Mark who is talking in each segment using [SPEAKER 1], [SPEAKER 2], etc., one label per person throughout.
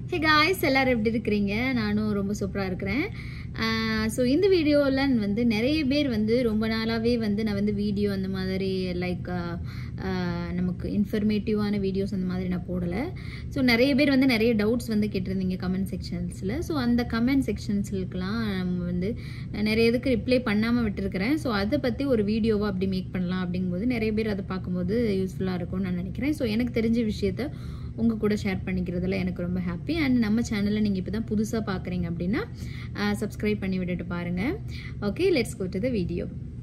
[SPEAKER 1] hey guys எல்லாரும் எப்படி இருக்கிறீங்க நானும் ரொம்ப சூப்பராக இருக்கிறேன் ஸோ இந்த வீடியோவில் வந்து நிறைய பேர் வந்து ரொம்ப நாளாகவே வந்து நான் வந்து வீடியோ அந்த மாதிரி லைக் நமக்கு இன்ஃபர்மேட்டிவான வீடியோஸ் அந்த மாதிரி நான் போடலை ஸோ நிறைய பேர் வந்து நிறைய டவுட்ஸ் வந்து கேட்டிருந்தீங்க கமெண்ட் செக்ஷன்ஸில் ஸோ அந்த கமெண்ட் செக்ஷன்ஸ்லுக்கெலாம் நம்ம வந்து நிறைய இதுக்கு ரிப்ளை பண்ணாமல் விட்டுருக்கிறேன் ஸோ அதை பற்றி ஒரு வீடியோவாக அப்படி மேக் பண்ணலாம் அப்படிங்கும்போது நிறைய பேர் அதை பார்க்கும்போது யூஸ்ஃபுல்லாக இருக்கும்னு நான் நினைக்கிறேன் ஸோ எனக்கு தெரிஞ்ச விஷயத்த உங்கள் கூட ஷேர் பண்ணிக்கிறதுல எனக்கு ரொம்ப ஹாப்பி அண்ட் நம்ம சேனலை நீங்கள் இப்போ தான் புதுசாக பார்க்குறீங்க அப்படின்னா சப்ஸ்கிரைப் பண்ணி விட்டுட்டு பாருங்கள் okay let's go to the video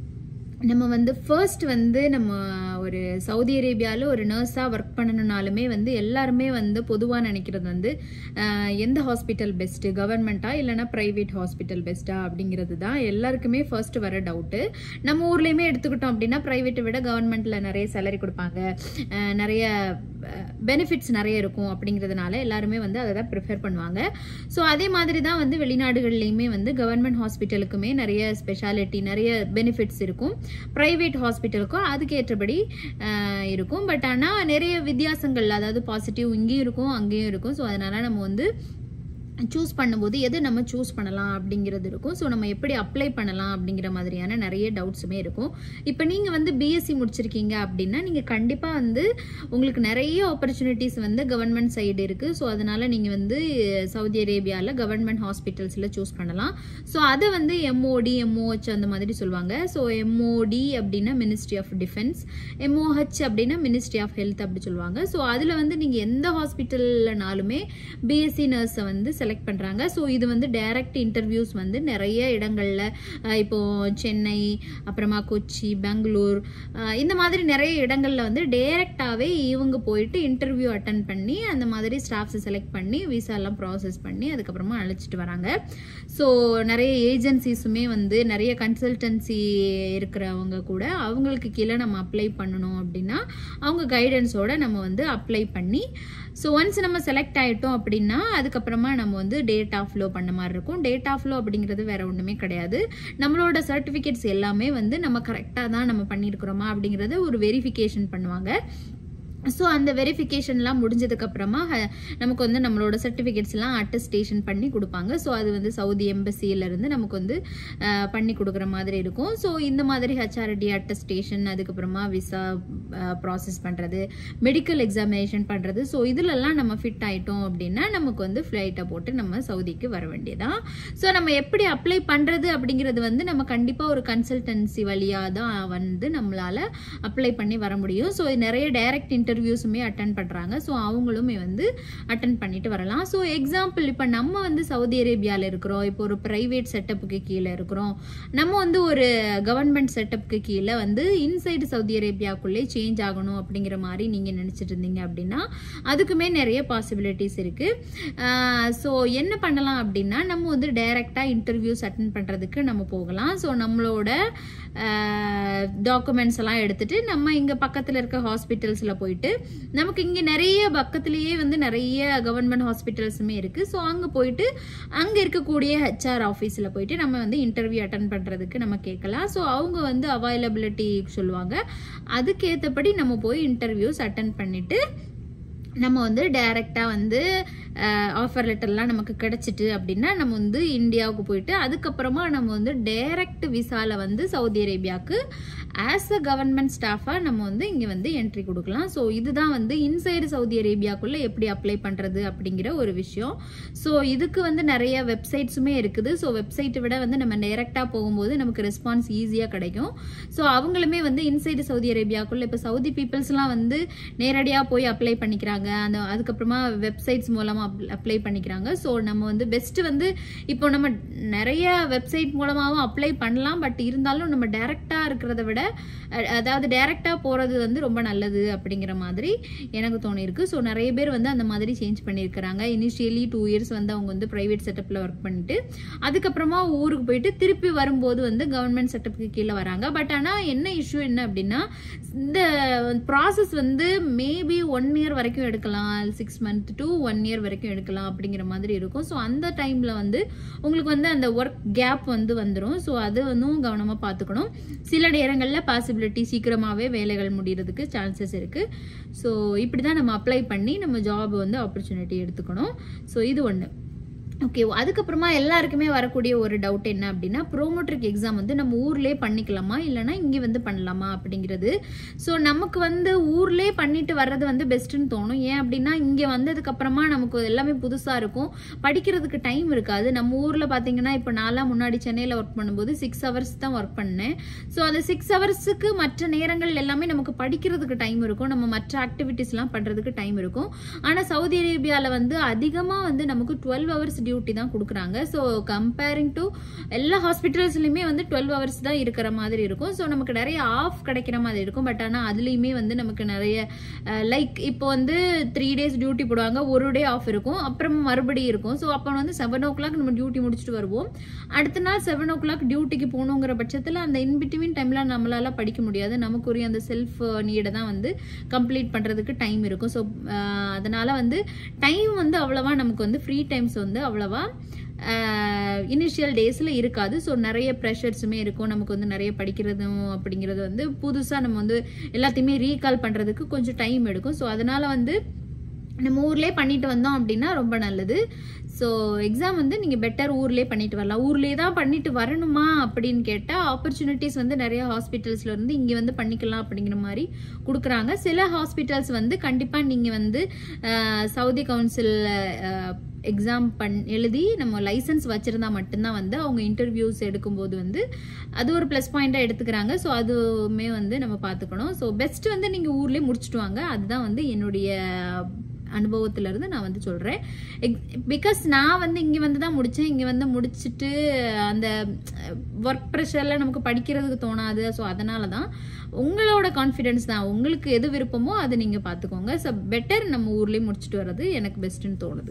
[SPEAKER 1] நம்ம வந்து ஃபர்ஸ்ட் வந்து நம்ம ஒரு சவுதி அரேபியாவில் ஒரு நர்ஸாக ஒர்க் பண்ணணுனாலுமே வந்து எல்லாருமே வந்து பொதுவாக நினைக்கிறது வந்து ஆஹ், எந்த ஹாஸ்பிட்டல் பெஸ்ட்டு கவர்மெண்ட்டா இல்லைனா ப்ரைவேட் ஹாஸ்பிட்டல் பெஸ்ட்டா அப்படிங்கிறது தான் எல்லாருக்குமே ஃபர்ஸ்ட் வர டவுட்டு நம்ம ஊர்லேயுமே எடுத்துக்கிட்டோம் அப்படின்னா ப்ரைவேட்டை விட கவர்மெண்ட்டில் நிறைய சேலரி கொடுப்பாங்க ஆஹ், நிறைய பெனிஃபிட்ஸ் நிறைய இருக்கும் அப்படிங்கிறதுனால எல்லாருமே வந்து அதை தான் ப்ரிஃபர் பண்ணுவாங்க ஸோ அதே மாதிரி தான் வந்து வெளிநாடுகள்லையுமே வந்து கவர்மெண்ட் ஹாஸ்பிட்டலுக்குமே நிறைய ஸ்பெஷாலிட்டி நிறைய பெனிஃபிட்ஸ் இருக்கும் ப்ரைவேட் ஹாஸ்பிட்டலுக்கும் அதுக்கேற்றபடி ஆஹ், இருக்கும் பட் ஆனால் நிறைய வித்தியாசங்கள் அதாவது பாசிட்டிவ் இங்கேயும் இருக்கும் அங்கேயும் இருக்கும் ஸோ அதனால நம்ம வந்து சூஸ் பண்ணும்போது எது நம்ம சூஸ் பண்ணலாம் அப்படிங்கிறது இருக்கும் ஸோ நம்ம எப்படி அப்ளை பண்ணலாம் அப்படிங்கிற மாதிரியான நிறைய டவுட்ஸுமே இருக்கும் இப்போ நீங்கள் வந்து பிஎஸ்சி முடிச்சிருக்கீங்க அப்படின்னா நீங்கள் கண்டிப்பாக வந்து உங்களுக்கு நிறைய ஆப்பர்ச்சுனிட்டிஸ் வந்து கவர்மெண்ட் சைடு இருக்குது ஸோ அதனால் நீங்கள் வந்து சவுதி அரேபியாவில் கவர்மெண்ட் ஹாஸ்பிட்டல்ஸில் சூஸ் பண்ணலாம் ஸோ அதை வந்து எம்ஓடி எம்ஓஹெச் அந்த மாதிரி சொல்லுவாங்க ஸோ எம்ஓடி அப்படின்னா மினிஸ்ட்ரி ஆஃப் டிஃபென்ஸ் எம்ஓஹெச் அப்படின்னா மினிஸ்ட்ரி ஆஃப் ஹெல்த் அப்படி சொல்லுவாங்க ஸோ அதில் வந்து நீங்கள் எந்த ஹாஸ்பிட்டல்லனாலுமே பிஎஸ்சி நர்ஸை வந்து செலக்ட் பண்ணுறாங்க ஸோ இது வந்து டைரக்ட் இன்டர்வியூஸ் வந்து நிறைய இடங்களில் இப்போ சென்னை அப்புறமா கொச்சி பெங்களூர் அஹ் இந்த மாதிரி நிறைய இடங்களில் வந்து டைரக்டாகவே இவங்க போயிட்டு இன்டர்வியூ அட்டன் பண்ணி அந்த மாதிரி ஸ்டாஃப்ஸை செலக்ட் பண்ணி விசா எல்லாம் ப்ராசஸ் பண்ணி அதுக்கப்புறமா அழைச்சிட்டு வராங்க ஸோ நிறைய ஏஜென்சிஸுமே வந்து நிறைய கன்சல்டன்சி இருக்கிறவங்க கூட அவங்களுக்கு கீழே நம்ம அப்ளை பண்ணணும் அப்படின்னா அவங்க கைடன்ஸோட நம்ம வந்து அப்ளை பண்ணி ஸோ ஒன்ஸ் நம்ம செலக்ட் ஆகிட்டோம் அப்படின்னா அதுக்கப்புறமா நம்ம வந்து டேட் ஆஃப் ஃப்ளோ பண்ண மாதிரி இருக்கும் டேட் ஆஃப் ஃப்ளோ அப்படிங்கிறது வேற ஒன்றுமே கிடையாது நம்மளோட சர்டிஃபிகேட்ஸ் எல்லாமே வந்து நம்ம கரெக்டாக தான் நம்ம பண்ணியிருக்கிறோமா அப்படிங்கிறத ஒரு வெரிஃபிகேஷன் பண்ணுவாங்க ஸோ அந்த வெரிஃபிகேஷன்லாம் முடிஞ்சதுக்கப்புறமா நமக்கு வந்து நம்மளோட சர்டிஃபிகேட்ஸ்லாம் அட்டஸ்டேஷன் பண்ணி கொடுப்பாங்க ஸோ அது வந்து சவுதி எம்பசியிலேருந்து நமக்கு வந்து அஹ், பண்ணி கொடுக்குற மாதிரி இருக்கும் ஸோ இந்த மாதிரி ஹெச்ஆர்டி அட்டஸ்டேஷன் அதுக்கப்புறமா விசா ப்ராசஸ் பண்ணுறது மெடிக்கல் எக்ஸாமினேஷன் பண்ணுறது ஸோ இதிலெல்லாம் நம்ம ஃபிட் ஆயிட்டோம் அப்படின்னா நமக்கு வந்து ஃப்ளைட்டை போட்டு நம்ம சவுதிக்கு வர வேண்டியதான் ஸோ நம்ம எப்படி அப்ளை பண்ணுறது அப்படிங்கிறது வந்து நம்ம கண்டிப்பாக ஒரு கன்சல்டன்சி வழியாக தான் வந்து நம்மளால் அப்ளை பண்ணி வர முடியும் ஸோ நிறைய டைரக்ட் இன்டர்வியூஸுமே அட்டன் பண்ணுறாங்க ஸோ அவங்களுமே வந்து அட்டன் பண்ணிட்டு வரலாம் ஸோ எக்ஸாம்பிள் இப்போ நம்ம வந்து சவுதி அரேபியாவில் இருக்கிறோம் இப்போ ஒரு ப்ரைவேட் செட்டப்புக்கு கீழே இருக்கிறோம் நம்ம வந்து ஒரு கவர்மெண்ட் செட்டப்புக்கு கீழே வந்து இன்சைடு சவுதி அரேபியாக்குள்ளே சேஞ்ச் ஆகணும் அப்படிங்கிற மாதிரி நீங்கள் நினச்சிட்டு இருந்தீங்க அப்படின்னா அதுக்குமே நிறைய பாசிபிலிட்டிஸ் இருக்குது ஸோ என்ன பண்ணலாம் அப்படின்னா நம்ம வந்து டைரெக்டாக இன்டர்வியூஸ் அட்டன் பண்ணுறதுக்கு நம்ம போகலாம் ஸோ நம்மளோட டாக்குமெண்ட்ஸ் எல்லாம் எடுத்துட்டு நம்ம இங்கே பக்கத்தில் இருக்க ஹாஸ்பிட்டல்ஸில் போயிட்டு நமக்கு இங்கே நிறைய பக்கத்துலேயே வந்து நிறைய கவர்மெண்ட் ஹாஸ்பிட்டல்ஸுமே இருக்குது ஸோ அங்கே போயிட்டு அங்கே இருக்கக்கூடிய ஹெச்ஆர் ஆஃபீஸில் போயிட்டு நம்ம வந்து இன்டர்வியூ அட்டன் பண்ணுறதுக்கு நம்ம கேட்கலாம் ஸோ அவங்க வந்து அவைலபிலிட்டி சொல்லுவாங்க அதுக்கேற்றபடி நம்ம போய் இன்டர்வியூஸ் அட்டன் பண்ணிட்டு நம்ம வந்து டைரெக்டாக வந்து ஆஃபர் லெட்டர்லாம் நமக்கு கிடைச்சிட்டு அப்படின்னா நம்ம வந்து இந்தியாவுக்கு போயிட்டு அதுக்கப்புறமா நம்ம வந்து டைரக்ட் விசாவில் வந்து சவுதி அரேபியாவுக்கு ஆஸ் அ கவர்மெண்ட் ஸ்டாஃபாக நம்ம வந்து இங்கே வந்து என்ட்ரி கொடுக்கலாம் ஸோ இதுதான் வந்து இன்சைடு சவுதி அரேபியாக்குள்ளே எப்படி அப்ளை பண்ணுறது அப்படிங்கிற ஒரு விஷயம் ஸோ இதுக்கு வந்து நிறைய வெப்சைட்ஸுமே இருக்குது ஸோ வெப்சைட்டை விட வந்து நம்ம டைரெக்டாக போகும்போது நமக்கு ரெஸ்பான்ஸ் ஈஸியாக கிடைக்கும் ஸோ அவங்களுமே வந்து இன்சைடு சவுதி அரேபியாக்குள்ளே இப்போ சவுதி பீப்புள்ஸ்லாம் வந்து நேரடியாக போய் அப்ளை பண்ணிக்கிறாங்க அந்த அதுக்கப்புறமா வெப்சைட்ஸ் மூலமாக அப்ளை பண்ணிக்கிறாங்க ஸோ நம்ம வந்து பெஸ்ட் வந்து இப்போ நம்ம நிறைய வெப்சைட் மூலமாகவும் அப்ளை பண்ணலாம் பட் இருந்தாலும் நம்ம டைரெக்டாக இருக்கிறத விட அஹ், அதாவது டைரெக்டாக போகிறது வந்து ரொம்ப நல்லது அப்படிங்கிற மாதிரி எனக்கு தோணியிருக்கு ஸோ நிறைய பேர் வந்து அந்த மாதிரி சேஞ்ச் பண்ணியிருக்கிறாங்க இனிஷியலி டூ இயர்ஸ் வந்து அவங்க வந்து ப்ரைவேட் செட்டப்பில் ஒர்க் பண்ணிட்டு அதுக்கப்புறமா ஊருக்கு போயிட்டு திருப்பி வரும்போது வந்து கவர்மெண்ட் செட்டப்புக்கு கீழே வராங்க பட் ஆனால் என்ன இஷ்யூ என்ன அப்படின்னா இந்த ப்ராசஸ் வந்து மேபி ஒன் இயர் வரைக்கும் எடுக்கலாம் six month to one year வரைக்கும் வரைக்கும் எடுக்கலாம் அப்படிங்கிற மாதிரி இருக்கும் ஸோ அந்த டைமில் வந்து உங்களுக்கு வந்து அந்த ஒர்க் கேப் வந்து வந்துடும் ஸோ அது வந்து கவனமாக பார்த்துக்கணும் சில நேரங்களில் பாசிபிலிட்டி சீக்கிரமாகவே வேலைகள் முடிகிறதுக்கு சான்சஸ் இருக்குது ஸோ இப்படி தான் நம்ம அப்ளை பண்ணி நம்ம ஜாப் வந்து ஆப்பர்ச்சுனிட்டி எடுத்துக்கணும் ஸோ இது ஒன்று ஓகே அதுக்கப்புறமா எல்லாருக்குமே வரக்கூடிய ஒரு டவுட் என்ன அப்படின்னா ப்ரோமோட்ரிக் எக்ஸாம் வந்து நம்ம ஊர்லேயே பண்ணிக்கலாமா இல்லைனா இங்கே வந்து பண்ணலாமா அப்படிங்கிறது ஸோ நமக்கு வந்து ஊர்லேயே பண்ணிட்டு வர்றது வந்து பெஸ்ட்டுன்னு தோணும் ஏன் அப்படின்னா இங்கே வந்ததுக்கப்புறமா நமக்கு எல்லாமே புதுசாக இருக்கும் படிக்கிறதுக்கு டைம் இருக்காது நம்ம ஊரில் பார்த்தீங்கன்னா இப்போ நான்லாம் முன்னாடி சென்னையில் ஒர்க் பண்ணும்போது சிக்ஸ் ஹவர்ஸ் தான் ஒர்க் பண்ணேன் ஸோ அந்த சிக்ஸ் ஹவர்ஸுக்கு மற்ற நேரங்கள் எல்லாமே நமக்கு படிக்கிறதுக்கு டைம் இருக்கும் நம்ம மற்ற ஆக்டிவிட்டீஸ்லாம் பண்ணுறதுக்கு டைம் இருக்கும் ஆனால் சவுதி அரேபியாவில் வந்து அதிகமாக வந்து நமக்கு டுவெல் ஹவர்ஸ் டியூட்டி தான் கொடுக்குறாங்க ஸோ கம்பேரிங் டு எல்லா ஹாஸ்பிட்டல்ஸ்லையுமே வந்து டுவெல் ஹவர்ஸ் தான் இருக்கிற மாதிரி இருக்கும் ஸோ நமக்கு நிறைய ஆஃப் கிடைக்கிற மாதிரி இருக்கும் பட் ஆனால் அதுலேயுமே வந்து நமக்கு நிறைய லைக் இப்போ வந்து த்ரீ டேஸ் டியூட்டி போடுவாங்க ஒரு டே ஆஃப் இருக்கும் அப்புறம் மறுபடியும் இருக்கும் ஸோ அப்போ வந்து செவன் ஓ கிளாக் நம்ம டியூட்டி முடிச்சுட்டு வருவோம் அடுத்த நாள் செவன் ஓ கிளாக் டியூட்டிக்கு போகணுங்கிற பட்சத்தில் அந்த இன்பிட்வீன் டைமில் நம்மளால படிக்க முடியாது நமக்குரிய அந்த செல்ஃப் நீடை தான் வந்து கம்ப்ளீட் பண்ணுறதுக்கு டைம் இருக்கும் ஸோ அதனால வந்து டைம் வந்து அவ்வளவா நமக்கு வந்து ஃப்ரீ டைம்ஸ் வந்து அவ்வளவா இனிஷியல் டேஸில் இருக்காது ஸோ நிறைய ப்ரெஷர்ஸுமே இருக்கும் நமக்கு வந்து நிறைய படிக்கிறதும் அப்படிங்கிறது வந்து புதுசாக நம்ம வந்து எல்லாத்தையுமே ரீகால் பண்ணுறதுக்கு கொஞ்சம் டைம் எடுக்கும் ஸோ அதனால் வந்து நம்ம ஊர்லேயே பண்ணிட்டு வந்தோம் அப்படின்னா ரொம்ப நல்லது ஸோ எக்ஸாம் வந்து நீங்கள் பெட்டர் ஊர்லேயே பண்ணிட்டு வரலாம் ஊர்லேயே தான் பண்ணிட்டு வரணுமா அப்படின்னு கேட்டால் ஆப்பர்ச்சுனிட்டிஸ் வந்து நிறைய ஹாஸ்பிட்டல்ஸ்ல இருந்து இங்கே வந்து பண்ணிக்கலாம் அப்படிங்கிற மாதிரி கொடுக்குறாங்க சில ஹாஸ்பிட்டல்ஸ் வந்து கண்டிப்பாக நீங்கள் வந்து அஹ், சவுதி கவுன்சில் எக்ஸாம் பண் எழுதி நம்ம லைசன்ஸ் வச்சிருந்தா மட்டும்தான் வந்து அவங்க இன்டர்வியூஸ் எடுக்கும்போது வந்து அது ஒரு ப்ளஸ் பாயிண்டாக எடுத்துக்கிறாங்க ஸோ அதுவுமே வந்து நம்ம பார்த்துக்கணும் ஸோ பெஸ்ட் வந்து நீங்கள் ஊர்லேயே முடிச்சுட்டு வாங்க அதுதான் வந்து என்னுடைய அனுபவத்துல இருந்து நான் வந்து சொல்றேன் பிகாஸ் நான் வந்து இங்க வந்து தான் முடிச்சேன் இங்க வந்து முடிச்சிட்டு அந்த ஒர்க் ப்ரெஷர்ல நமக்கு படிக்கிறதுக்கு தோணாது ஸோ அதனால தான் உங்களோட கான்ஃபிடென்ஸ் தான் உங்களுக்கு எது விருப்பமோ அதை நீங்க பார்த்துக்கோங்க ஸோ பெட்டர் நம்ம ஊர்லயே முடிச்சுட்டு வர்றது எனக்கு பெஸ்ட்னு தோணுது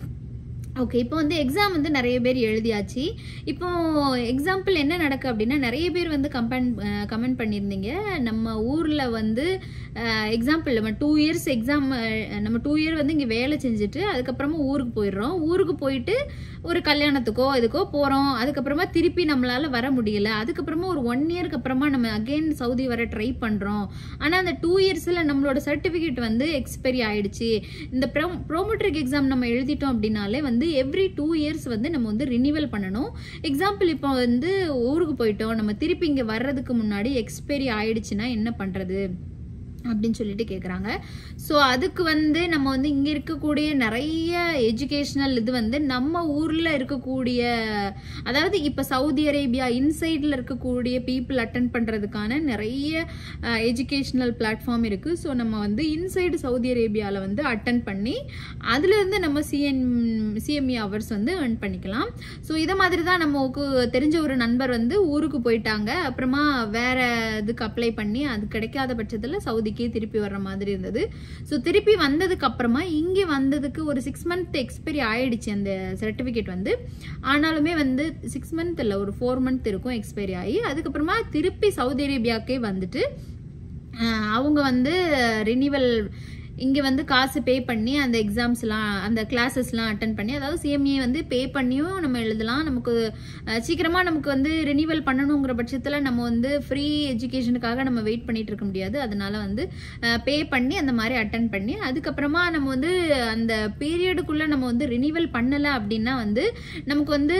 [SPEAKER 1] ஓகே இப்போ வந்து எக்ஸாம் வந்து நிறைய பேர் எழுதியாச்சு இப்போ எக்ஸாம்பிள் என்ன நடக்கு அப்படின்னா நிறைய பேர் வந்து கம்பென் கமெண்ட் பண்ணியிருந்தீங்க நம்ம ஊரில் வந்து எக்ஸாம்பிள் நம்ம டூ இயர்ஸ் எக்ஸாம் நம்ம டூ இயர் வந்து இங்கே வேலை செஞ்சுட்டு அதுக்கப்புறமா ஊருக்கு போயிடுறோம் ஊருக்கு போயிட்டு ஒரு கல்யாணத்துக்கோ இதுக்கோ போகிறோம் அதுக்கப்புறமா திருப்பி நம்மளால வர முடியல அதுக்கப்புறமா ஒரு ஒன் இயர்க்கு அப்புறமா நம்ம அகைன் சவுதி வர ட்ரை பண்ணுறோம் ஆனால் அந்த டூ இயர்ஸில் நம்மளோட சர்டிஃபிகேட் வந்து எக்ஸ்பைரி ஆயிடுச்சு இந்த ப்ரோ ப்ரோமோட்ரிக் எக்ஸாம் நம்ம எழுதிட்டோம் அப்படின்னாலே வந்து எவ்ரி டூ இயர்ஸ் வந்து நம்ம வந்து ரினிவல் பண்ணணும் எக்ஸாம்பிள் இப்போ வந்து ஊருக்கு போயிட்டோம் நம்ம திருப்பி இங்கே வர்றதுக்கு முன்னாடி எக்ஸ்பைரி ஆயிடுச்சுன்னா என்ன பண்ணுறது அப்படின்னு சொல்லிட்டு கேட்குறாங்க ஸோ அதுக்கு வந்து நம்ம வந்து இங்கே இருக்கக்கூடிய நிறைய எஜுகேஷ்னல் இது வந்து நம்ம ஊரில் இருக்கக்கூடிய அதாவது இப்போ சவுதி அரேபியா இன்சைடில் இருக்கக்கூடிய பீப்புள் அட்டன் பண்ணுறதுக்கான நிறைய எஜுகேஷ்னல் பிளாட்ஃபார்ம் இருக்குது ஸோ நம்ம வந்து இன்சைடு சவுதி அரேபியாவில் வந்து அட்டன் பண்ணி அதுலேருந்து நம்ம சிஎன் சிஎம்இ ஹவர்ஸ் வந்து earn பண்ணிக்கலாம் ஸோ இதை மாதிரி தான் நமக்கு தெரிஞ்ச ஒரு நண்பர் வந்து ஊருக்கு போயிட்டாங்க அப்புறமா வேற இதுக்கு அப்ளை பண்ணி அது கிடைக்காத பட்சத்தில் சவுதிக்கே திருப்பி வர்ற மாதிரி இருந்தது ஸோ திருப்பி வந்ததுக்கு அப்புறமா இங்கே வந்ததுக்கு ஒரு சிக்ஸ் மந்த் எக்ஸ்பைரி ஆயிடுச்சு அந்த சர்டிஃபிகேட் வந்து ஆனாலுமே வந்து சிக்ஸ் மந்த் இல்லை ஒரு ஃபோர் மந்த் இருக்கும் எக்ஸ்பைரி ஆகி அதுக்கப்புறமா திருப்பி சவுதி அரேபியாக்கே வந்துட்டு அஹ், அவங்க வந்து ரினிவல் இங்கே வந்து காசு பே பண்ணி அந்த எக்ஸாம்ஸ்லாம் அந்த கிளாஸஸ்லாம் அட்டன் பண்ணி அதாவது சிஎம்ஏ வந்து பே பண்ணியும் நம்ம எழுதலாம் நமக்கு அஹ், சீக்கிரமா நமக்கு வந்து ரினிவல் பண்ணணுங்கிற பட்சத்தில் நம்ம வந்து ஃப்ரீ எஜுகேஷனுக்காக நம்ம வெயிட் பண்ணிட்டு இருக்க முடியாது அதனால வந்து பே பண்ணி அந்த மாதிரி அட்டன் பண்ணி அதுக்கப்புறமா நம்ம வந்து அந்த பீரியடுக்குள்ள நம்ம வந்து ரினிவல் பண்ணலை அப்படின்னா வந்து நமக்கு வந்து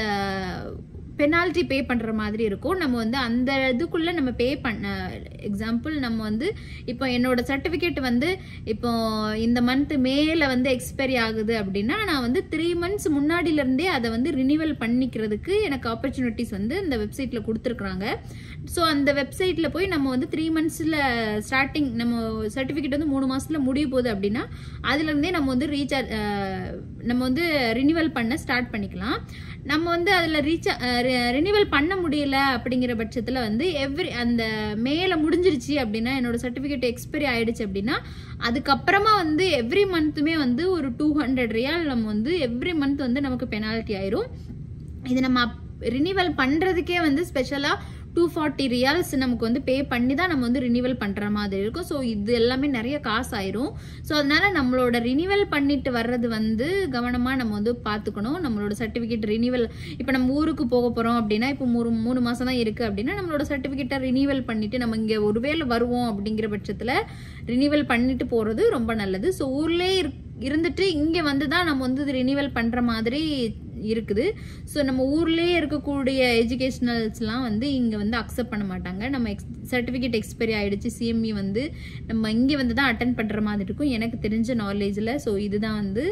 [SPEAKER 1] பெனால்ட்டி பே பண்ணுற மாதிரி இருக்கும் நம்ம வந்து அந்த இதுக்குள்ளே நம்ம பே பண்ண எக்ஸாம்பிள் நம்ம வந்து இப்போ என்னோட சர்டிஃபிகேட் வந்து இப்போ இந்த மந்த் மேல வந்து எக்ஸ்பைரி ஆகுது அப்படின்னா நான் வந்து த்ரீ மந்த்ஸ் முன்னாடியிலேருந்தே அதை வந்து ரினிவல் பண்ணிக்கிறதுக்கு எனக்கு ஆப்பர்ச்சுனிட்டிஸ் வந்து இந்த வெப்சைட்டில் கொடுத்துருக்குறாங்க ஸோ அந்த வெப்சைட்டில் போய் நம்ம வந்து த்ரீ மந்த்ஸில் ஸ்டார்டிங் நம்ம சர்டிஃபிகேட் வந்து மூணு மாசத்துல முடிய போகுது அப்படின்னா அதுலேருந்தே நம்ம வந்து ரீசார்ஜ் நம்ம வந்து ரினிவல் பண்ண ஸ்டார்ட் பண்ணிக்கலாம் நம்ம வந்து அதில் ரீச்சா ரினிவல் பண்ண முடியல அப்படிங்கிற பட்சத்தில் வந்து எவ்ரி அந்த மேலே முடிஞ்சிருச்சு அப்படின்னா என்னோட சர்டிஃபிகேட் எக்ஸ்பைரி ஆயிடுச்சு அப்படின்னா அதுக்கப்புறமா வந்து எவ்ரி மந்த்துமே வந்து ஒரு டூ ஹண்ட்ரட் ரியால் நம்ம வந்து எவ்ரி மந்த் வந்து நமக்கு பெனால்ட்டி ஆயிரும் இது நம்ம ரினிவல் பண்ணுறதுக்கே வந்து ஸ்பெஷலாக டூ ஃபார்ட்டி ரியால்ஸ் நமக்கு வந்து பே பண்ணி தான் நம்ம வந்து ரினிவல் பண்ணுற மாதிரி இருக்கும் ஸோ இது எல்லாமே நிறைய காசு ஆயிரும் ஸோ அதனால நம்மளோட ரினிவல் பண்ணிட்டு வர்றது வந்து கவனமாக நம்ம வந்து பார்த்துக்கணும் நம்மளோட சர்டிஃபிகேட் ரினிவல் இப்போ நம்ம ஊருக்கு போக போகிறோம் அப்படின்னா இப்போ மூணு மூணு மாதம் தான் இருக்குது அப்படின்னா நம்மளோட சர்டிஃபிகேட்டை ரினிவல் பண்ணிட்டு நம்ம இங்கே ஒருவேளை வருவோம் அப்படிங்கிற பட்சத்தில் ரினிவல் பண்ணிட்டு போகிறது ரொம்ப நல்லது ஸோ ஊர்லேயே இருந்துட்டு இங்கே வந்து தான் நம்ம வந்து ரினிவல் பண்ணுற மாதிரி இருக்குது ஸோ நம்ம ஊர்லேயே இருக்கக்கூடிய எஜுகேஷ்னல்ஸ்லாம் வந்து இங்கே வந்து அக்செப்ட் பண்ண மாட்டாங்க நம்ம எக்ஸ் சர்டிஃபிகேட் எக்ஸ்பைரி ஆகிடுச்சு சிஎம்இ வந்து நம்ம இங்கே வந்து தான் அட்டன் பண்ணுற மாதிரி இருக்கும் எனக்கு தெரிஞ்ச நாலேஜில் ஸோ இதுதான் வந்து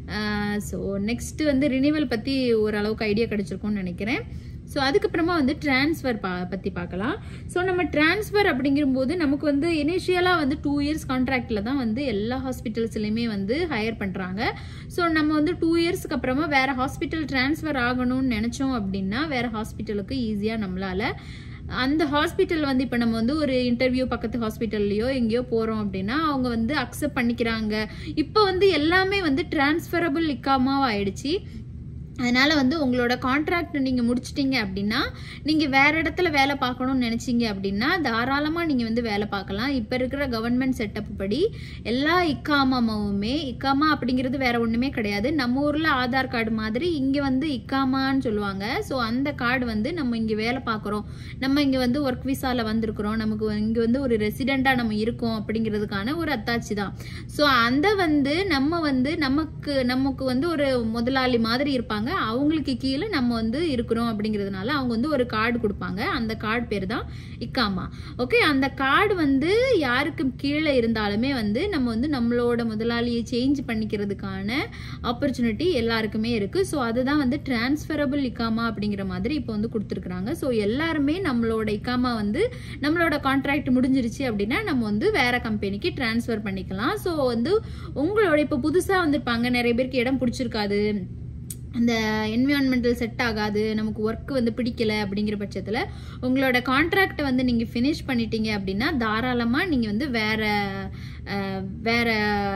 [SPEAKER 1] ஸோ நெக்ஸ்ட்டு வந்து ரினிவல் பற்றி ஓரளவுக்கு ஐடியா கிடச்சிருக்கும்னு நினைக்கிறேன் ஸோ அதுக்கப்புறமா வந்து டிரான்ஸ்ஃபர் பா பற்றி பார்க்கலாம் ஸோ நம்ம டிரான்ஸ்ஃபர் அப்படிங்கும்போது நமக்கு வந்து இனிஷியலாக வந்து டூ இயர்ஸ் கான்ட்ராக்டில் தான் வந்து எல்லா ஹாஸ்பிட்டல்ஸ்லையுமே வந்து ஹையர் பண்ணுறாங்க ஸோ நம்ம வந்து டூ இயர்ஸ்க்கு அப்புறமா வேறு ஹாஸ்பிட்டல் டிரான்ஸ்ஃபர் ஆகணும்னு நினச்சோம் அப்படின்னா வேறு ஹாஸ்பிட்டலுக்கு ஈஸியாக நம்மளால் அந்த ஹாஸ்பிட்டல் வந்து இப்போ நம்ம வந்து ஒரு இன்டர்வியூ பக்கத்து ஹாஸ்பிட்டல்லையோ எங்கேயோ போகிறோம் அப்படின்னா அவங்க வந்து அக்செப்ட் பண்ணிக்கிறாங்க இப்போ வந்து எல்லாமே வந்து டிரான்ஸ்ஃபரபிள் இக்காமாவும் ஆயிடுச்சு அதனால் வந்து உங்களோட கான்ட்ராக்ட் நீங்கள் முடிச்சிட்டிங்க அப்படின்னா நீங்கள் வேறு இடத்துல வேலை பார்க்கணும்னு நினச்சிங்க அப்படின்னா தாராளமாக நீங்கள் வந்து வேலை பார்க்கலாம் இப்போ இருக்கிற கவர்மெண்ட் செட்டப் படி எல்லா இக்காமாவுமே இக்காமா அப்படிங்கிறது வேற ஒன்றுமே கிடையாது நம்ம ஊரில் ஆதார் கார்டு மாதிரி இங்கே வந்து இக்காமான்னு சொல்லுவாங்க ஸோ அந்த கார்டு வந்து நம்ம இங்கே வேலை பார்க்குறோம் நம்ம இங்கே வந்து ஒர்க் விசாவில் வந்திருக்கிறோம் நமக்கு இங்கே வந்து ஒரு ரெசிடெண்ட்டாக நம்ம இருக்கோம் அப்படிங்கிறதுக்கான ஒரு அத்தாட்சி தான் ஸோ அந்த வந்து நம்ம வந்து நமக்கு நமக்கு வந்து ஒரு முதலாளி மாதிரி இருப்பாங்க அவங்களுக்கு கீழே நம்ம வந்து இருக்கிறோம் அப்படிங்கிறதுனால அவங்க வந்து ஒரு கார்டு கொடுப்பாங்க அந்த கார்டு பேர் தான் இக்காமா ஓகே அந்த கார்டு வந்து யாருக்கு கீழே இருந்தாலுமே வந்து நம்ம வந்து நம்மளோட முதலாளியை சேஞ்ச் பண்ணிக்கிறதுக்கான ஆப்பர்ச்சுனிட்டி எல்லாருக்குமே இருக்கு ஸோ அதுதான் வந்து டிரான்ஸ்ஃபரபிள் இக்காமா அப்படிங்கிற மாதிரி இப்போ வந்து கொடுத்துருக்குறாங்க ஸோ எல்லாருமே நம்மளோட இக்காமா வந்து நம்மளோட கான்ட்ராக்ட் முடிஞ்சிருச்சு அப்படின்னா நம்ம வந்து வேற கம்பெனிக்கு டிரான்ஸ்ஃபர் பண்ணிக்கலாம் ஸோ வந்து உங்களோட இப்போ புதுசாக வந்திருப்பாங்க நிறைய பேருக்கு இடம் பிடிச்சிருக்காது அந்த என்விரான்மெண்டல் செட் ஆகாது நமக்கு ஒர்க் வந்து பிடிக்கல அப்படிங்கிற பட்சத்தில் உங்களோட கான்ட்ராக்டை வந்து நீங்கள் ஃபினிஷ் பண்ணிட்டீங்க அப்படின்னா தாராளமாக நீங்கள் வந்து வேற அஹ், வேற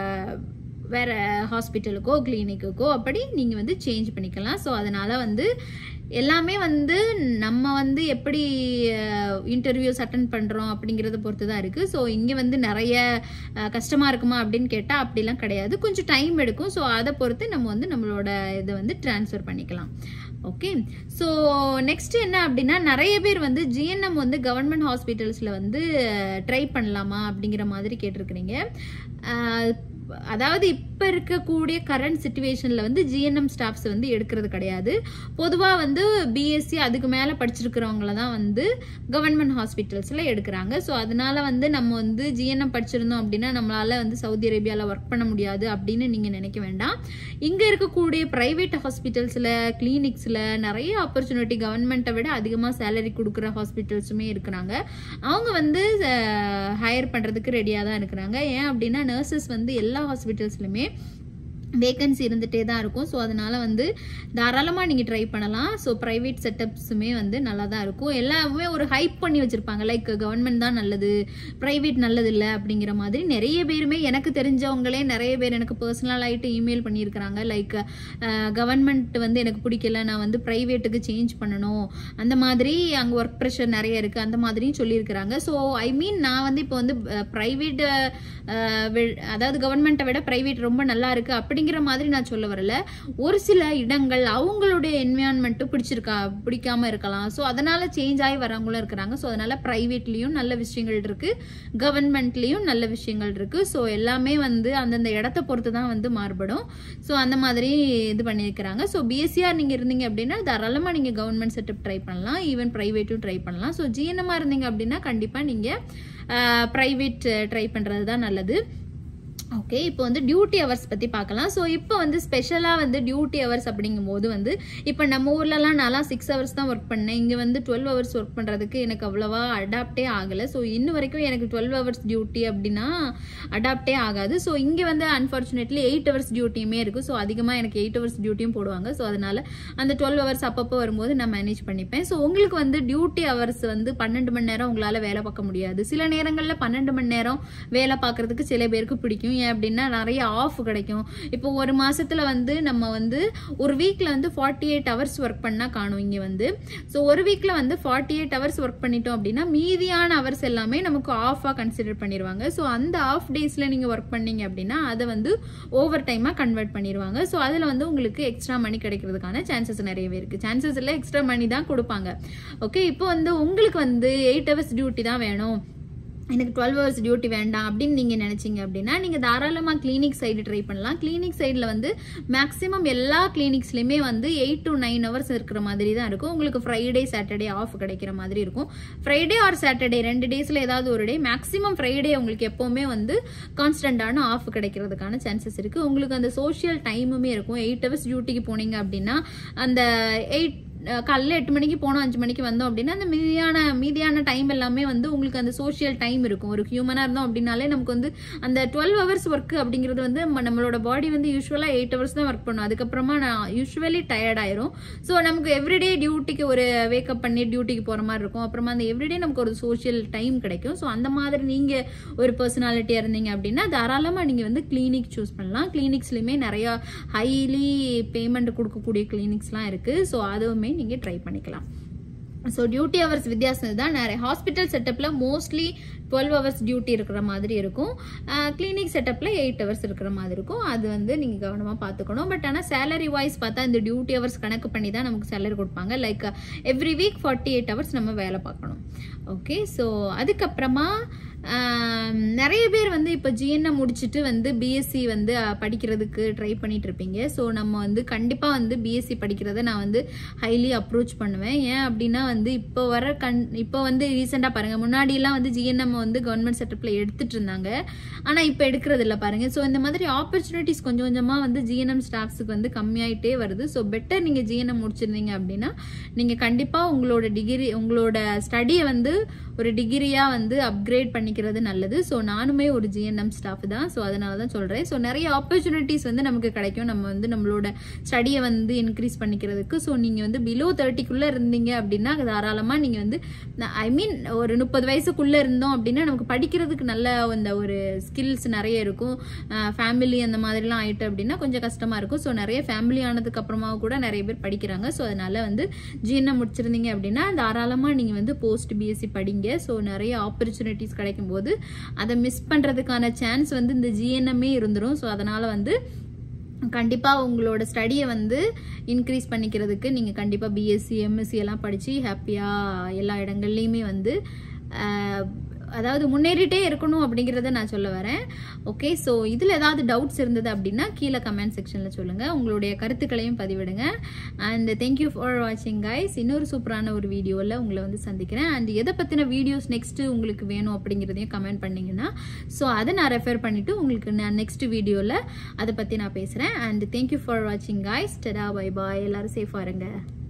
[SPEAKER 1] வேற ஹாஸ்பிட்டலுக்கோ கிளினிக்குக்கோ அப்படி நீங்கள் வந்து சேஞ்ச் பண்ணிக்கலாம் ஸோ அதனால் வந்து எல்லாமே வந்து நம்ம வந்து எப்படி இன்டர்வியூஸ் அட்டன் பண்ணுறோம் அப்படிங்கிறத பொறுத்து தான் இருக்குது ஸோ இங்கே வந்து நிறைய கஷ்டமாக இருக்குமா அப்படின்னு கேட்டால் அப்படிலாம் கிடையாது கொஞ்சம் டைம் எடுக்கும் ஸோ அதை பொறுத்து நம்ம வந்து நம்மளோட இதை வந்து ட்ரான்ஸ்ஃபர் பண்ணிக்கலாம் ஓகே ஸோ நெக்ஸ்ட் என்ன அப்படின்னா நிறைய பேர் வந்து ஜிஎன்எம் வந்து கவர்மெண்ட் ஹாஸ்பிட்டல்ஸில் வந்து ட்ரை பண்ணலாமா அப்படிங்கிற மாதிரி கேட்டிருக்கிறீங்க அஹ், அதாவது இப்போ இருக்கக்கூடிய கரண்ட் சுச்சுவேஷனில் வந்து ஜிஎன்எம் ஸ்டாஃப்ஸ் வந்து எடுக்கிறது கிடையாது பொதுவாக வந்து பிஎஸ்சி அதுக்கு மேலே படிச்சிருக்கிறவங்கள தான் வந்து கவர்மெண்ட் ஹாஸ்பிட்டல்ஸில் எடுக்கிறாங்க ஸோ அதனால வந்து நம்ம வந்து ஜிஎன்எம் படிச்சிருந்தோம் அப்படின்னா நம்மளால வந்து சவுதி அரேபியாவில் ஒர்க் பண்ண முடியாது அப்படின்னு நீங்கள் நினைக்க வேண்டாம் இங்கே இருக்கக்கூடிய ப்ரைவேட் ஹாஸ்பிட்டல்ஸில் கிளினிக்ஸில் நிறைய ஆப்பர்ச்சுனிட்டி கவர்மெண்ட்டை விட அதிகமாக சேலரி கொடுக்குற ஹாஸ்பிட்டல்ஸுமே இருக்கிறாங்க அவங்க வந்து ஹையர் பண்ணுறதுக்கு ரெடியாக தான் இருக்கிறாங்க ஏன் அப்படின்னா நர்சஸ் வந்து எல்லா ஹாஸ்பிட்டல்ஸ்லையுமே வேகன்சி இருந்துகிட்டே தான் இருக்கும் ஸோ அதனால வந்து தாராளமாக நீங்கள் ட்ரை பண்ணலாம் ஸோ ப்ரைவேட் செட்டப்ஸுமே வந்து நல்லா தான் இருக்கும் எல்லாமே ஒரு ஹைப் பண்ணி வச்சுருப்பாங்க லைக் கவர்மெண்ட் தான் நல்லது ப்ரைவேட் நல்லது இல்லை அப்படிங்கிற மாதிரி நிறைய பேருமே எனக்கு தெரிஞ்சவங்களே நிறைய பேர் எனக்கு பர்சனல் ஆகிட்டு இமெயில் பண்ணியிருக்கிறாங்க லைக் கவர்மெண்ட் வந்து எனக்கு பிடிக்கல நான் வந்து ப்ரைவேட்டுக்கு சேஞ்ச் பண்ணணும் அந்த மாதிரி அங்கே ஒர்க் ப்ரெஷர் நிறைய இருக்குது அந்த மாதிரியும் சொல்லியிருக்கிறாங்க ஸோ ஐ மீன் நான் வந்து இப்போ வந்து ப்ரைவேட் அதாவது கவர்மெண்ட்டை விட ப்ரைவேட் ரொம்ப நல்லா இருக்குது அப்படிங்கிற மாதிரி நான் சொல்ல வரல ஒரு சில இடங்கள் அவங்களுடைய என்விரான்மெண்ட்டும் பிடிச்சிருக்கா பிடிக்காம இருக்கலாம் ஸோ அதனால சேஞ்ச் ஆகி வரவங்களும் இருக்கிறாங்க ஸோ அதனால ப்ரைவேட்லேயும் நல்ல விஷயங்கள் இருக்கு கவர்மெண்ட்லேயும் நல்ல விஷயங்கள் இருக்கு ஸோ எல்லாமே வந்து அந்தந்த இடத்த பொறுத்து தான் வந்து மாறுபடும் ஸோ அந்த மாதிரி இது பண்ணியிருக்கிறாங்க ஸோ பிஎஸ்சிஆர் நீங்கள் இருந்தீங்க அப்படின்னா தாராளமாக நீங்கள் கவர்மெண்ட் செட்டப் ட்ரை பண்ணலாம் ஈவன் ப்ரைவேட்டும் ட்ரை பண்ணலாம் ஸோ ஜிஎன்எம்மாக இருந்தீங்க அப்படின்னா கண்டிப்பாக நீங்கள் ப்ரைவேட் ட்ரை பண்ணுறது தான் நல்லது ஓகே இப்போ வந்து டியூட்டி ஹவர்ஸ் பற்றி பார்க்கலாம் ஸோ இப்போ வந்து ஸ்பெஷலாக வந்து டியூட்டி ஹவர்ஸ் அப்படிங்கும்போது வந்து இப்போ நம்ம ஊர்லலாம் நான்லாம் சிக்ஸ் ஹவர்ஸ் தான் ஒர்க் பண்ணேன் இங்கே வந்து டுவெல் ஹவர்ஸ் ஒர்க் பண்ணுறதுக்கு எனக்கு அவ்வளோவா அடாப்டே ஆகலை ஸோ இன்ன வரைக்கும் எனக்கு டுவெல் ஹவர்ஸ் டியூட்டி அப்படின்னா அடாப்டே ஆகாது ஸோ இங்கே வந்து அன்ஃபார்ச்சுனேட்லி எயிட் ஹவர்ஸ் டியூட்டியுமே இருக்குது ஸோ அதிகமாக எனக்கு எயிட் ஹவர்ஸ் டியூட்டியும் போடுவாங்க ஸோ அதனால் அந்த டுவெல் ஹவர்ஸ் அப்பப்போ வரும்போது நான் மேனேஜ் பண்ணிப்பேன் ஸோ உங்களுக்கு வந்து டியூட்டி ஹவர்ஸ் வந்து பன்னெண்டு மணி நேரம் உங்களால் வேலை பார்க்க முடியாது சில நேரங்களில் பன்னெண்டு மணி நேரம் வேலை பார்க்குறதுக்கு சில பேருக்கு பிடிக்கும் பண்ணீங்க அப்படின்னா நிறைய ஆஃப் கிடைக்கும் இப்போ ஒரு மாசத்துல வந்து நம்ம வந்து ஒரு வீக்ல வந்து ஃபார்ட்டி எயிட் ஹவர்ஸ் ஒர்க் பண்ணா காணும் இங்க வந்து ஸோ ஒரு வீக்ல வந்து ஃபார்ட்டி எயிட் ஹவர்ஸ் ஒர்க் பண்ணிட்டோம் அப்படின்னா மீதியான ஹவர்ஸ் எல்லாமே நமக்கு ஆஃபாக கன்சிடர் பண்ணிடுவாங்க ஸோ அந்த ஆஃப் டேஸ்ல நீங்க ஒர்க் பண்ணீங்க அப்படின்னா அதை வந்து ஓவர் டைமா கன்வெர்ட் பண்ணிடுவாங்க ஸோ அதுல வந்து உங்களுக்கு எக்ஸ்ட்ரா மணி கிடைக்கிறதுக்கான சான்சஸ் நிறையவே இருக்கு சான்சஸ் இல்லை எக்ஸ்ட்ரா மணி தான் கொடுப்பாங்க ஓகே இப்போ வந்து உங்களுக்கு வந்து எயிட் ஹவர்ஸ் டியூட்டி தான் வேணும் எனக்கு டுவெல் ஹவர்ஸ் டியூட்டி வேண்டாம் அப்படின்னு நீங்கள் நினச்சிங்க அப்படின்னா நீங்கள் தாராளமாக கிளினிக் சைடு ட்ரை பண்ணலாம் கிளினிக் சைடில் வந்து மேக்ஸிமம் எல்லா கிளினிக்ஸ்லையுமே வந்து எயிட் டு நைன் ஹவர்ஸ் இருக்கிற மாதிரி தான் இருக்கும் உங்களுக்கு ஃப்ரைடே சாட்டர்டே ஆஃப் கிடைக்கிற மாதிரி இருக்கும் ஃப்ரைடே ஆர் சாட்டர்டே ரெண்டு டேஸில் ஏதாவது ஒரு டே மேக்ஸிமம் ஃப்ரைடே உங்களுக்கு எப்போவுமே வந்து கான்ஸ்டன்டான ஆஃப் கிடைக்கிறதுக்கான சான்சஸ் இருக்குது உங்களுக்கு அந்த சோஷியல் டைமுமே இருக்கும் எயிட் ஹவர்ஸ் டியூட்டிக்கு போனீங்க அப்படின்னா அந்த எயிட் அஹ் காலைல எட்டு மணிக்கு போனோம் அஞ்சு மணிக்கு வந்தோம் அப்படின்னா அந்த மீதியான மீதியான டைம் எல்லாமே வந்து உங்களுக்கு அந்த சோஷியல் டைம் இருக்கும் ஒரு ஹியூமனாக இருந்தோம் அப்படின்னாலே நமக்கு வந்து அந்த டுவெல் ஹவர்ஸ் ஒர்க் அப்படிங்கிறது வந்து நம்ம- நம்மளோட பாடி வந்து யூஸ்வலாக எயிட் ஹவர்ஸ் தான் ஒர்க் பண்ணும் அதுக்கப்புறமா நான் யூஸ்வலி டயர்ட் ஆயிரும் ஸோ நமக்கு எவ்ரிடே டியூட்டிக்கு ஒரு வேக்கப் பண்ணி டியூட்டிக்கு போகிற மாதிரி இருக்கும் அப்புறமா அந்த எவ்ரிடே நமக்கு ஒரு சோஷியல் டைம் கிடைக்கும் ஸோ அந்த மாதிரி நீங்கள் ஒரு பர்சனாலிட்டியாக இருந்தீங்க அப்படின்னா தாராளமாக நீங்கள் வந்து கிளினிக் சூஸ் பண்ணலாம் கிளினிக்ஸ்லையுமே நிறையா ஹைலி பேமெண்ட் கொடுக்கக்கூடிய கிளினிக்ஸ்லாம் இருக்குது ஸோ அதுவுமே நீங்கள் ட்ரை பண்ணிக்கலாம் ஸோ டியூட்டி ஹவர்ஸ் வித்தியாசம் தான் நிறைய ஹாஸ்பிட்டல் செட்டப்பில் மோஸ்ட்லி டுவெல் ஹவர்ஸ் டியூட்டி இருக்கிற மாதிரி இருக்கும் கிளினிக் செட்டப்பில் எயிட் ஹவர்ஸ் இருக்கிற மாதிரி இருக்கும் அது வந்து நீங்கள் கவனமாக பார்த்துக்கணும் பட் ஆனால் சேலரி வைஸ் பார்த்தா இந்த டியூட்டி ஹவர்ஸ் கணக்கு பண்ணி தான் நமக்கு சேலரி கொடுப்பாங்க like every week forty eight hours நம்ம வேலை பார்க்கணும் ஓகே ஸோ அதுக்கப்புறமா ஆம், நிறைய பேர் வந்து இப்போ ஜிஎன்எம் முடிச்சுட்டு வந்து பிஎஸ்சி வந்து அஹ், படிக்கிறதுக்கு ட்ரை பண்ணிட்டு இருப்பீங்க ஸோ நம்ம வந்து கண்டிப்பாக வந்து பிஎஸ்சி படிக்கிறத நான் வந்து ஹைலி அப்ரோச் பண்ணுவேன் ஏன் அப்படின்னா வந்து இப்போ வர கண் இப்போ வந்து ரீசெண்டாக பாருங்க முன்னாடியெல்லாம் வந்து ஜிஎன்எம் வந்து கவர்மெண்ட் செட்டப்பில் எடுத்துட்டு இருந்தாங்க ஆனால் இப்போ எடுக்கிறது இல்லை பாருங்க ஸோ இந்த மாதிரி ஆப்பர்ச்சுனிட்டிஸ் கொஞ்சம் கொஞ்சமாக வந்து ஜிஎன்எம் ஸ்டாஃப்ஸுக்கு வந்து கம்மியாயிட்டே வருது ஸோ பெட்டர் நீங்கள் ஜிஎன்எம் முடிச்சிருந்தீங்க அப்படின்னா நீங்கள் கண்டிப்பாக உங்களோட டிகிரி உங்களோட ஸ்டடியை வந்து ஒரு டிகிரியாக வந்து அப்கிரேட் பண்ணிக்கிறது நல்லது ஸோ நானுமே ஒரு ஜிஎன்எம் ஸ்டாஃப் தான் ஸோ அதனால தான் சொல்கிறேன் ஸோ நிறைய ஆப்பர்ச்சுனிட்டிஸ் வந்து நமக்கு கிடைக்கும் நம்ம வந்து நம்மளோட ஸ்டடியை வந்து இன்க்ரீஸ் பண்ணிக்கிறதுக்கு ஸோ நீங்கள் வந்து பிலோ தேர்ட்டிக்குள்ளே இருந்தீங்க அப்படின்னா தாராளமாக நீங்கள் வந்து ஐ மீன் ஒரு முப்பது வயசுக்குள்ளே இருந்தோம் அப்படின்னா நமக்கு படிக்கிறதுக்கு நல்ல அந்த ஒரு ஸ்கில்ஸ் நிறைய இருக்கும் ஃபேமிலி அந்த மாதிரிலாம் ஆயிட்டு அப்படின்னா கொஞ்சம் கஷ்டமாக இருக்கும் ஸோ நிறைய ஃபேமிலி ஆனதுக்கு அப்புறமா கூட நிறைய பேர் படிக்கிறாங்க ஸோ அதனால வந்து ஜிஎன்எம் முடிச்சிருந்தீங்க அப்படின்னா தாராளமாக நீங்கள் வந்து போஸ்ட் பிஎஸ்சி படிங்க ஸோ நிறைய ஆப்பர்ச்சுனிட்டிஸ் கிடைக்கும் போது அதை மிஸ் பண்ணுறதுக்கான சான்ஸ் வந்து இந்த ஜிஎன்எம்மே இருந்துரும் ஸோ அதனால் வந்து கண்டிப்பாக உங்களோட ஸ்டடியை வந்து இன்க்ரீஸ் பண்ணிக்கிறதுக்கு நீங்கள் கண்டிப்பாக பிஎஸ்சி எம்எஸ்சி எல்லாம் படித்து ஹாப்பியாக எல்லா இடங்கள்லையுமே வந்து ஆஹ், அதாவது முன்னேறிட்டே இருக்கணும் அப்படிங்கிறத நான் சொல்ல வரேன் ஓகே ஸோ இதில் ஏதாவது டவுட்ஸ் இருந்தது அப்படின்னா கீழே கமெண்ட் செக்ஷனில் சொல்லுங்கள் உங்களுடைய கருத்துக்களையும் பதிவிடுங்க அண்ட் தேங்க்யூ ஃபார் வாட்சிங் கைஸ் இன்னொரு சூப்பரான ஒரு வீடியோவில் உங்களை வந்து சந்திக்கிறேன் அண்ட் எதை பற்றின வீடியோஸ் நெக்ஸ்ட்டு உங்களுக்கு வேணும் அப்படிங்கிறதையும் கமெண்ட் பண்ணிங்கன்னா ஸோ அதை நான் ரெஃபர் பண்ணிவிட்டு உங்களுக்கு நான் நெக்ஸ்ட் வீடியோவில் அதை பற்றி நான் பேசுகிறேன் அண்ட் தேங்க்யூ ஃபார் வாட்சிங் கைஸ் டடா பை பாய் எல்லாரும் சேஃபாக இருங்க